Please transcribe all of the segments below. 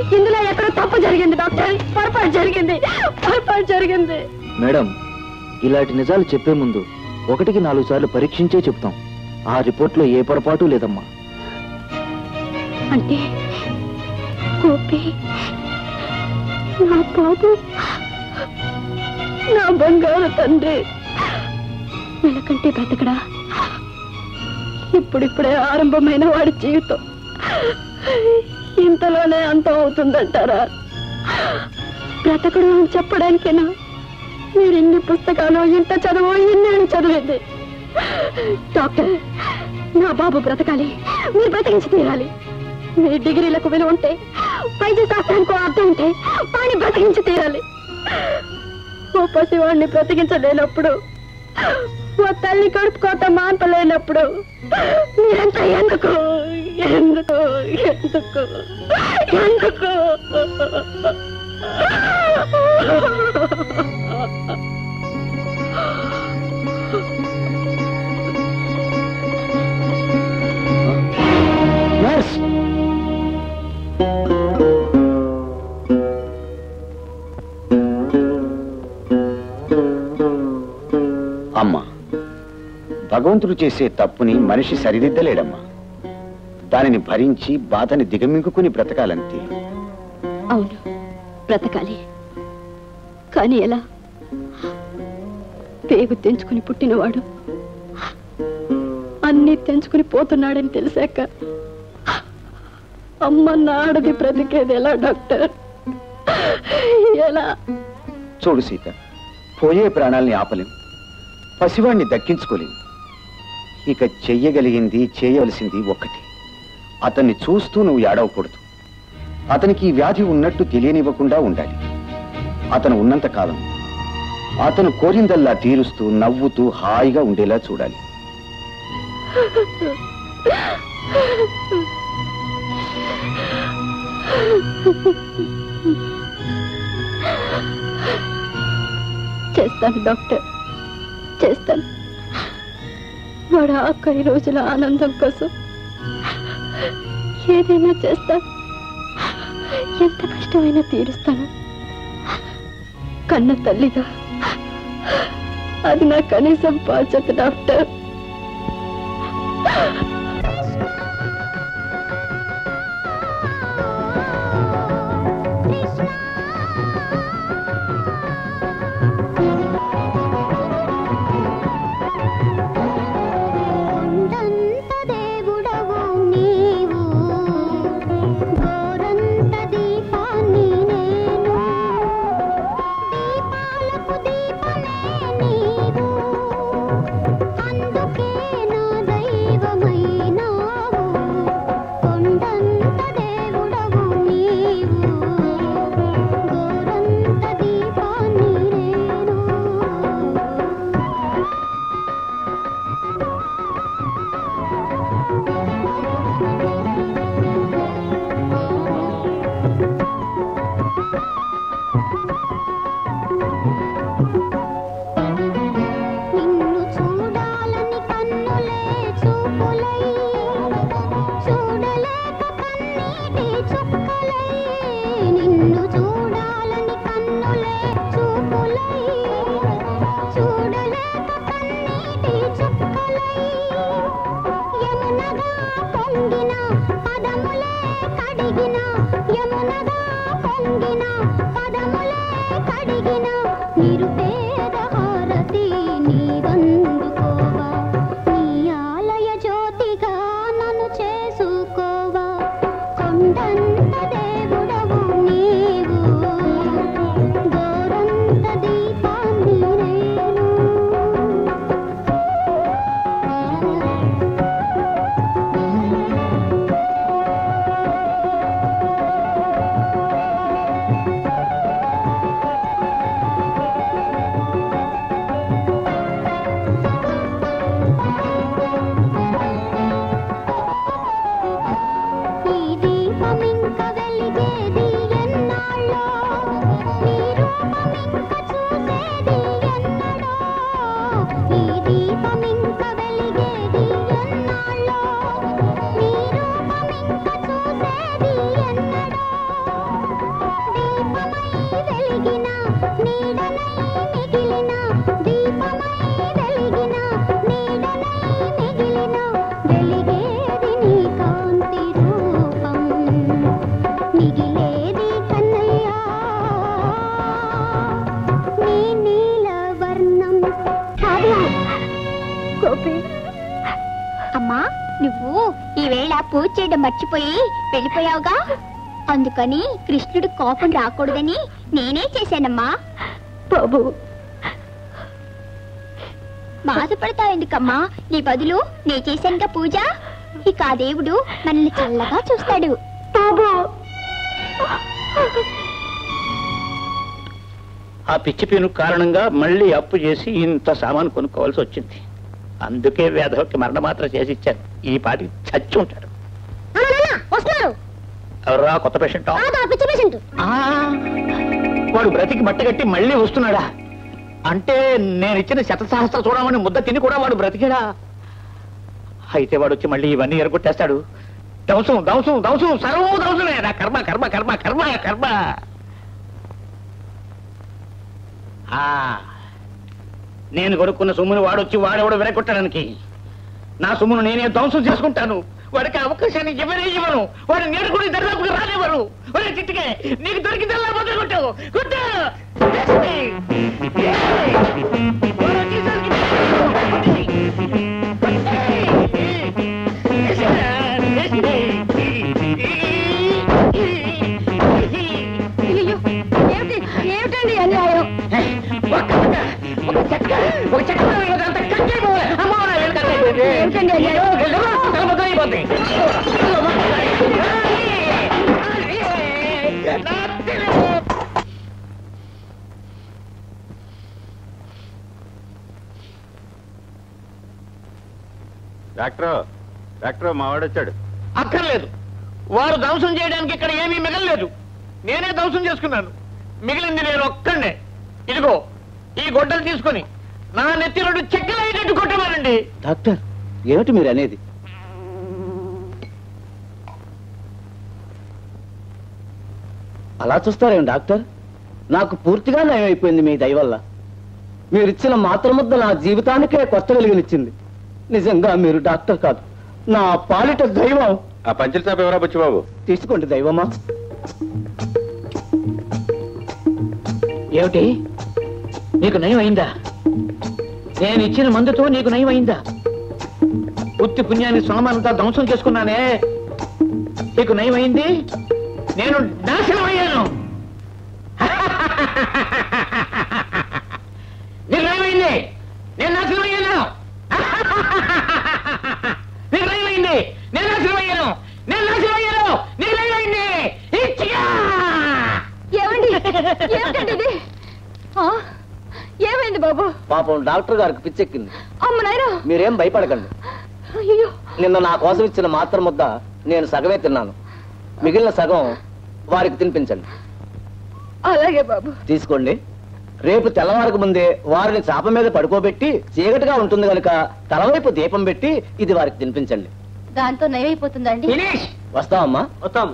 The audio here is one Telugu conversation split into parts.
ఇందులో ఎక్కడ తప్పు జరిగింది డాక్టర్ పొరపాటు జరిగింది పొరపాటు జరిగింది మేడం ఇలాంటి నిజాలు చెప్పే ముందు ఒకటికి నాలుగు సార్లు పరీక్షించే చెప్తాం ఆ రిపోర్ట్లో ఏ పొరపాటు లేదమ్మా అంటే గోపి నా బాబు నా బంగారు తండ్రి నెలకంటే బ్రతకడా ఇప్పుడిప్పుడే ఆరంభమైన వాడి జీవితం ఇంతలోనే అంతం అవుతుందంటారా బ్రతకడు అని చెప్పడానికేనా మీరు ఇన్ని పుస్తకాలు ఇంత చదువు ఇన్నేళ్ళు చదివింది డాక్టర్ నా బాబు బ్రతకాలి మీరు బ్రతికించి తీరాలి మీ డిగ్రీలకు విలువ ఉంటే వైద్య శాస్త్రానికి అర్థం ఉంటే వాడిని బ్రతికించి తీరాలి ఓ పసివాడిని బ్రతికించలేనప్పుడు ఓ తల్లి కడుపు కోత మాన్పలేనప్పుడు మీరంతా ఎందుకు ఎందుకు ఎందుకు ఎందుకు నర్స్ అమ్మా భగవంతుడు చేసే తప్పుని మనిషి సరిదిద్దలేడమ్మా దానిని భరించి బాధని దిగమింగుకుని బ్రతకాలంతే అవును బ్రతకాలి కానీ ఎలా పేగు తెంచుకుని పుట్టినవాడు అన్నీ తెంచుకుని పోతున్నాడని తెలిసాక అమ్మ నాడది బ్రతికేది ఎలా డాక్టర్ ఎలా చూడు సీత పోయే ప్రాణాల్ని ఆపలేం పసివాణ్ణి దక్కించుకోలేం ఇక చెయ్యగలిగింది చేయవలసింది ఒక్కటి అతన్ని చూస్తూ నువ్వు ఏడవకూడదు అతనికి ఈ వ్యాధి ఉన్నట్టు తెలియనివ్వకుండా ఉండాలి అతను ఉన్నంత కాలం అతను కోరిందల్లా తీరుస్తూ నవ్వుతూ హాయిగా ఉండేలా చూడాలి చేస్తాను డాక్టర్ చేస్తాను వాడు ఆఖరి రోజుల ఆనందం కోసం ఏదైనా చేస్తాను ఎంత కష్టమైనా తీరుస్తాను కన్న తల్లిగా అది నా కనీసం బాధ్యత డాక్టర్ కొండంత దేవుడవు నీవు గోరంత దీపాన్ని నేను దీపాలకు దీపమే నీవు అందుకే నా దైవమైనావు కొండంత దేవుడవు నీవు గోరంత దీపాన్ని నేను నిన్ను చూడాలని కన్నులే చూపులై చూడలేక కన్నీటి చుక్కలై నిన్ను చూడాలని కన్నులే చూపులై చూడలేక కన్నీటి చుక్కలై యమునగా పొంగిన పదములే కడిగిన యమునగా పొంగిన పదములే కడిగిన నిరుపేద హారతి నీవందుకోవా నీ ఆలయ జ్యోతిగా నన్ను చేసుకోవా కొండంత దేవుడవు నీవు గోరంత దీపాన్ని నేను ఈ దీపమింక వెలిగి మిగిలేది కన్నయ్యా నీ నీలవర్ణం గోపి అమ్మా నువ్వు ఈవేళ పూజ చేయడం మర్చిపోయి వెళ్ళిపోయావుగా అందుకని కృష్ణుడు కోపం రాకూడదని నేనే చేశానమ్మా బాబు బాధపడతావు ఎందుకమ్మా నీ బదులు నే చేశానుగా పూజ ఇక ఆ దేవుడు మనల్ని చల్లగా చూస్తాడు బాబు ఆ పిచ్చి పీను కారణంగా మళ్ళీ అప్పు చేసి ఇంత సామాను కొనుక్కోవాల్సి వచ్చింది అందుకే వేధవకి మరణమాత్ర చేసి ఇచ్చాను ఈ పాటి చచ్చి ఉంటాడు వస్తున్నారు ఎవరా కొత్త పేషెంట్ పిచ్చి పేషెంట్ వాడు బ్రతికి మట్టి కట్టి మళ్ళీ వస్తున్నాడా అంటే నేను ఇచ్చిన శతసహస్ర చూడమని ముద్ద తిని కూడా వాడు బ్రతికాడా అయితే వాడు వచ్చి మళ్ళీ ఇవన్నీ ఎరగొట్టేస్తాడు దవసం దవసం దవసం సర్వం దవసమే నా కర్మ కర్మ కర్మ కర్మ కర్మ ఆ, నేను కొనుక్కున్న సొమ్ముని వాడొచ్చి వాడెవడో విరగొట్టడానికి నా సొమ్మును నేనే ధ్వంసం చేసుకుంటాను వాడికి అవకాశాన్ని ఇవ్వనే ఇవ్వను వాడు నేర్చుకుని దర్దాపుకి రానివ్వరు ఒరే చిట్టికే నీకు దొరికిందల్లా మొదలు కొట్టు కొట్టు వేసేయ్. వేసేయ్. వాడు వచ్చేసరికి కొట్టేయ్. వేసేయ్. వేసేయ్. అయ్యో ఏమిటి ఏమిటండి అన్యాయం ఒక్క చెక్క, ఒక చెక్క, ఒక చెక్క అంత కక్కిపోలే. అమ్మో, నా వెనక కక్కిపోయింది. ఏమిటండి అన్యాయం? అయ్యో, తల మొత్తం అయిపోద్ది. డాక్టర్ డాక్టర్ మావాడొచ్చాడు అక్కర్లేదు వారు ధ్వంసం చేయడానికి ఇక్కడ ఏమీ మిగలలేదు నేనే ధ్వంసం చేసుకున్నాను మిగిలింది నేను ఒక్కడే ఇదిగో ఈ గొడ్డలు తీసుకొని నా నెత్తి రెండు చెక్కలు అయ్యేటట్టు కొట్టమానండి డాక్టర్ ఏమిటి మీరు అనేది అలా చూస్తారేం డాక్టర్ నాకు పూర్తిగా నయం అయిపోయింది మీ దయ వల్ల మీరిచ్చిన మాత్రముద్ద నా జీవితానికే కొత్త వెలుగునిచ్చింది నిజంగా మీరు డాక్టర్ కాదు నా పాలిట దైవం ఆ పంచర్ సాబ్ ఎవరా బుచ్చిబాబు తీసుకోండి దైవమా ఏమిటి నీకు నయం అయిందా నేను ఇచ్చిన మందుతో నీకు నయం అయిందా ఉత్తి పుణ్యాన్ని సోమానంతా ధ్వంసం చేసుకున్నానే నీకు నయం అయింది నేను నాశనం అయ్యాను నీకు నయం అయింది నేను నాశనం అయ్యాను నీకు నయం అయింది నేను నాశనం అయ్యాను నేను నాశనం అయ్యాను నీకు నయం అయింది ఇచ్చిగా ఏమండి ఏమిటండి ఇది ఆ? ఏమైంది బాబు పాపం డాక్టర్ గారికి పిచ్చెక్కింది అమ్మ నాయనా మీరేం భయపడకండి అయ్యో నిన్న నా కోసం ఇచ్చిన మాత్ర ముద్ద నేను సగమే తిన్నాను మిగిలిన సగం వారికి తినిపించండి అలాగే బాబు తీసుకోండి రేపు తెల్లవారకు ముందే వారిని చాప మీద పడుకోబెట్టి చీకటిగా ఉంటుంది కనుక తలవైపు దీపం పెట్టి ఇది వారికి తినిపించండి దాంతో నయమైపోతుందండి ఫినిష్ వస్తామమ్మా వస్తాం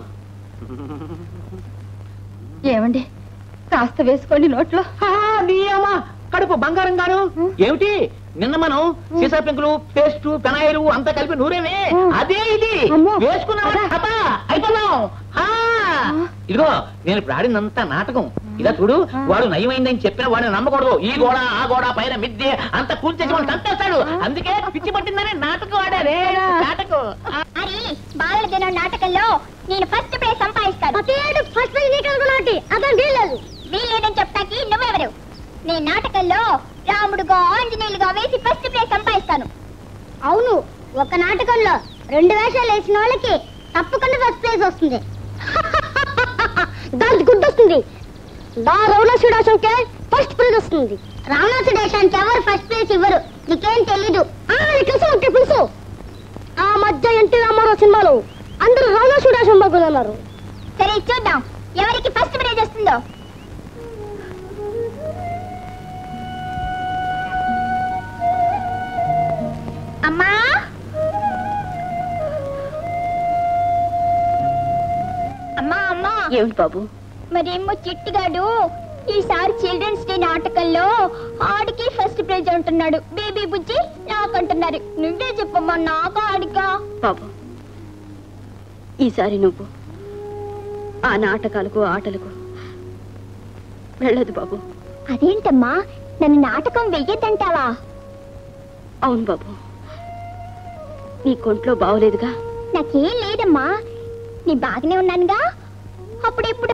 ఏమండి కాస్త వేసుకోండి నోట్లో నీయమ్మా కడుపు బంగారం గాను ఏమిటి నిన్న మనం సీసా పెంకులు పేస్ట్ పెనాయిలు అంతా కలిపి నూరేమే అదే ఇది అమ్మో. వేసుకున్నావా అబ్బా, అయిపోదాం ఆ. ఇదిగో నేను ఇప్పుడు ఆడిందంతా నాటకం ఇలా చూడు వాడు నయమైందని చెప్పిన వాడిని నమ్మకూడదు ఈ గోడ ఆ గోడ పైన మిద్దె అంత కూల్చేసి వాళ్ళు చంపేస్తాడు అందుకే పిచ్చి పట్టిందని నాటకం ఆడారే నాటకం ఆ. మరి బాలల దినం నాటకంలో నేను ఫస్ట్ ప్రైజ్ సంపాదిస్తాను ఫస్ట్ ప్రైజ్ నీకు అనుకున్నట్టు అతను వీల్లేదు వీల్లేదని చెప్తాకి నువ్వెవరు నేను నాటకంలో రాముడుగా ఆంజనేయులుగా వేసి ఫస్ట్ ప్రైజ్ సంపాదిస్తాను అవును ఒక నాటకంలో రెండు వేషాలు వేసిన వాళ్ళకి తప్పకుండా ఫస్ట్ ప్రైజ్ వస్తుంది దానికి గుర్తొస్తుంది దా రవణాసుడాసంకే ఫస్ట్ ప్రైజ్ వస్తుంది రావణాసుడేశానికి ఎవరు ఫస్ట్ ప్రైజ్ ఇవ్వరు నీకేం తెలీదు తెలుసు ఓకే తెలుసు ఆ మధ్య ఎన్టీ రామారావు సినిమాలో అందరూ రావణాసుడాసం బాగున్నారు సరే చూద్దాం ఎవరికి ఫస్ట్ ప్రైజ్ వస్తుందో అమ్మా అమ్మా అమ్మా ఏమిటి బాబు మరేమో చిట్టిగాడు ఈసారి చిల్డ్రన్స్ డే నాటకంలో ఆడికి ఫస్ట్ ప్రైజ్ అంటున్నాడు బేబీ బుజ్జి నాకంటున్నారు నువ్వే చెప్పమ్మా నాకు ఆడికా బాబు ఈసారి నువ్వు ఆ నాటకాలకు ఆటలకు వెళ్ళదు బాబు అదేంటమ్మా నన్ను నాటకం వెయ్యొద్దంటావా అవును బాబు నీ కొంట్లో బాగోలేదుగా నాకేం లేదమ్మా నీ బాగానే ఉన్నానుగా అప్పుడెప్పుడు